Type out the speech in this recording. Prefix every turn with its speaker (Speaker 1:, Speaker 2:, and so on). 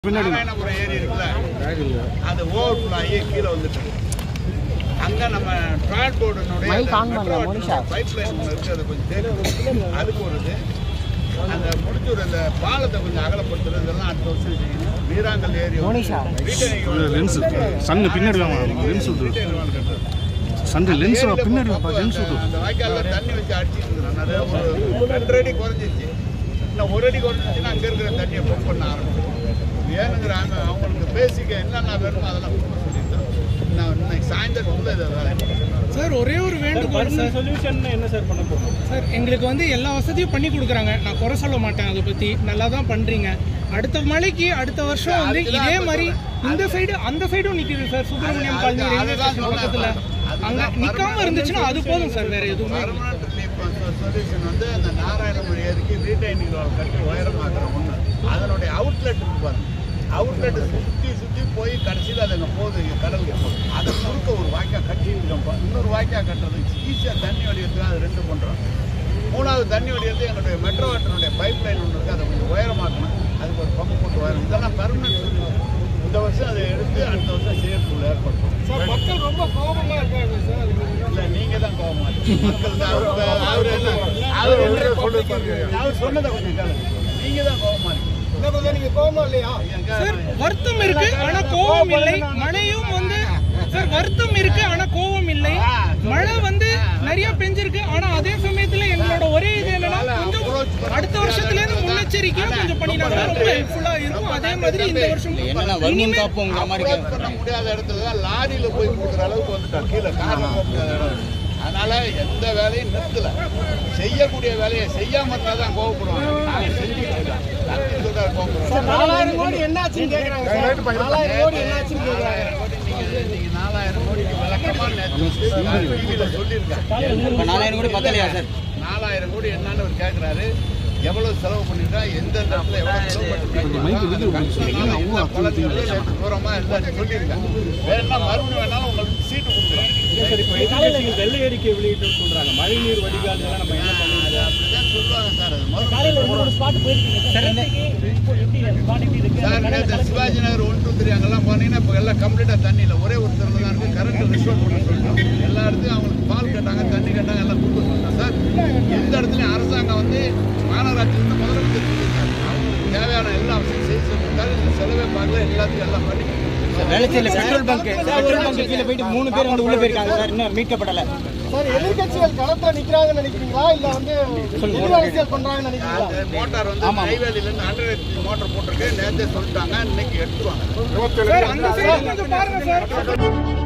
Speaker 1: பின்னாடி
Speaker 2: நாராயணபுரம் ஏரி இருக்குல்ல அது ஓவர்ஃப்ளோ ஆகி கீழே வந்துட்டு அங்க நம்ம டிரான்ஸ்போர்ட்டினுடைய பைப் லைன் ஒன்று இருக்கு அது கொஞ்சம் தேடி அதுக்கு ஒரு இது அந்த முடிச்சூர் அந்த பாலத்தை கொஞ்சம் அகலப்படுத்துறது இதெல்லாம் அடுத்த வருஷம் செய்யணும் வீராங்கல் ஏரி
Speaker 1: லென்ஸ் சன்னு பின்னாடி வாங்க லென்ஸ் விட்டு சண்டு லென்ஸ் பின்னாடி வாப்பா லென்ஸ் விட்டு
Speaker 2: அந்த வாய்க்கால்ல தண்ணி வச்சு அடிச்சிட்டு இருந்தோம் நிறைய ஒரு ரெண்டு அடி குறைஞ்சிச்சு இன்னும் ஒரு அடி குறைஞ்சிச்சுன்னா அங்க இருக்கிற தண்ணியை பம்ப் பண்ண ஆரம்பிச்சிடும் ஏனுங்கிறாங்க அவங்களுக்கு பேசிக்க என்னென்ன வேணுமோ அதெல்லாம் கொடுக்க சொல்லியிருந்தோம் நான் இன்னைக்கு சாயந்தரத்துக்குள்ள இதை வேலை
Speaker 3: சார் ஒரே ஒரு வேண்டுகோள் சார்
Speaker 4: சொல்யூஷன் என்ன சார் பண்ண போறோம்
Speaker 3: சார் எங்களுக்கு வந்து எல்லா வசதியும் பண்ணி கொடுக்குறாங்க நான் குறை சொல்ல மாட்டேன் அதை பற்றி நல்லா தான் பண்ணுறீங்க அடுத்த மழைக்கு அடுத்த வருஷம் வந்து இதே மாதிரி இந்த சைடு அந்த சைடும் நிற்கிது sir Subramaniam colony railway station பக்கத்தில் அங்கே நிற்காம இருந்துச்சுன்னா அது போதும் சார் வேற எதுவுமே இல்லை.
Speaker 2: பர்மனன்ட் ரிலீஃப் சொல்யூஷன் வந்து அந்த நாராயணபுரி ஏரிக்கு ரீடைனிங் வால் கட்டி உயரமாக்குற ஒன்று அதனுடைய அவுட்லெட் இருக்கு பாருங்க அவுட்லெட் சுற்றி சுற்றி போய் கடைசியில் அது அங்கே போகுது இங்கே கடலுக்கு போகுது அதை குறுக்க ஒரு வாய்க்கால் கட்டி இருக்கோம் இன்னொரு வாய்க்கால் கட்டுறதுக்கு ஈஸியாக தண்ணி வடிவத்துக்கு அது ரெண்டு பண்ணுறோம் மூணாவது தண்ணி வடிவத்து எங்களுடைய மெட்ரோ வாட்டருடைய பைப் லைன் ஒன்று இருக்குது அதை கொஞ்சம் உயரமாக்கணும் அதுக்கு ஒரு பம்பு போட்டு உயரம் இதெல்லாம் பர்மனன்ட் சொல்யூஷன் இந்த வருஷம் அதை எடுத்து அடுத்த வருஷம் செய்யறதுக்குள்ள ஏற்படுத்தும்
Speaker 3: சார் மக்கள் ரொம்ப கோபமாக இருக்காங்க சார்
Speaker 2: இல்ல நீங்க தான் கோவமா இருக்கீங்க. மக்கள் தான் அவர் அவர் என்ன அவர் என்ன அவர் சொன்னதை கொஞ்சம் கேளுங்க நீங்க தான் கோவமா இருக்கீங்க
Speaker 3: நீங்கள் கோபமா இல்லையா சார் வருத்தம் இருக்கு ஆனா கோபம் இல்லை மழையும் வந்து சார் வருத்தம் இருக்கு ஆனா கோபம் இல்லை மழை வந்து நிறைய பெஞ்சிருக்கு ஆனா அதே சமயத்துல எங்களோட ஒரே இது என்னன்னா கொஞ்சம் அடுத்த வருஷத்துல இருந்து முன்னெச்சரிக்கையா கொஞ்சம் பண்ணினாங்கன்னா ரொம்ப ஹெல்ப்ஃபுல்லா இருக்கும் அதே மாதிரி இந்த வருஷம் இனிமே
Speaker 2: Approach பண்ண முடியாத இடத்துல தான் லாரியில போய் கொடுக்குற அளவுக்கு வந்துட்டோம் கீழே கார்ல போக முடியாத இடம் இருக்கு. அதனால எந்த வேலையும் நிறுத்தல செய்யக்கூடிய வேலையை செய்யாம இருந்தா தான் கோவப்படுவாங்க நாங்க செஞ்சுட்டு இருக்கோம் நன்றி சொல்றாரு கோவப்படுறோம்
Speaker 3: நாலாயிரம் கோடி என்னாச்சுன்னு கேக்குறாங்க சார் நாலாயிரம் கோடி என்னாச்சுன்னு கேக்குறாங்க
Speaker 2: நாலாயிரம் கோடி நீங்க நீங்க நாலாயிரம் கோடிக்கு விளக்கமா நேற்று டிவியில சொல்லியிருக்காங்க
Speaker 4: நாலாயிரம் கோடி பத்தலையா சார்
Speaker 2: நாலாயிரம் கோடி என்னன்னு அவர் கேட்குறாரு எவ்வளவு செலவு பண்ணிட்டா எந்த இடத்துல எவ்வளவு செலவு பண்ணிருக்காங்க தூரமா எல்லாத்தையும் சொல்லியிருக்காங்க வேணா மறுபடியும் வேணாலும் உங்களுக்கு சீட்டு கொடுக்குறோம்
Speaker 4: சார் இப்போ எதிர்கட்சிகள் வெள்ளை அறிக்கை வெளியிட்டு சொல்றாங்க மழைநீர் வடிகால் இதெல்லாம் நம்ம என்ன பண்ணுவோம்
Speaker 2: அது அப்படிதான் சொல்லுவாங்க சார் அது மறுபடியும் சார் நேற்று Shivaji Nagar one two three அங்கெல்லாம் போனீங்கன்னா இப்போ எல்லாம் கம்ப்ளீட்டாக தண்ணி இல்லை ஒரே ஒரு தெருவில் தான் இருக்குது கரண்ட் ரிஸ்டோர் பண்ண சொல்லிட்டோம் எல்லா இடத்துலையும் அவங்களுக்கு பால் கேட்டாங்க தண்ணி கேட்டாங்க எல்லாம் கொடுக்க சொல்லிட்டோம் சார் எந்த இடத்துலையும் அரசாங்கம் வந்து மாநகராட்சியிலிருந்து முதலமைச்சர் சொல்லியிருக்காரு அவங்களுக்கு தேவையான எல்லா வசதியும் செய்து சொல்லியிருக்காரு இந்த செலவே பார்க்கல எல்லாத்துக்கும் எல்லாம் பண்ணி
Speaker 4: வேளச்சேரியில் பெட்ரோல் பங்க் பெட்ரோல் பங்க் கீழே போயிட்டு மூணு பேர் வந்து உள்ள போயிருக்காங்க சார் இன்னும் மீட்கப்படலை
Speaker 3: சார் எதிர்கட்சிகள் களத்துல நிக்கிறாங்கன்னு நினைக்கிறீங்களா இல்ல வந்து எதிர் அரசியல் பண்றாங்கன்னு நினைக்கிறீங்களா
Speaker 2: அந்த மோட்டார் வந்து நெய்வேலியிலேருந்து ஹண்ட்ரட் மோட்டார் போட்டிருக்கு நேற்றே சொல்லிட்டாங்க இன்னைக்கு எடுத்துருவாங்க
Speaker 3: சார் அந்த சைடு கொஞ்சம் பாருங்க சார்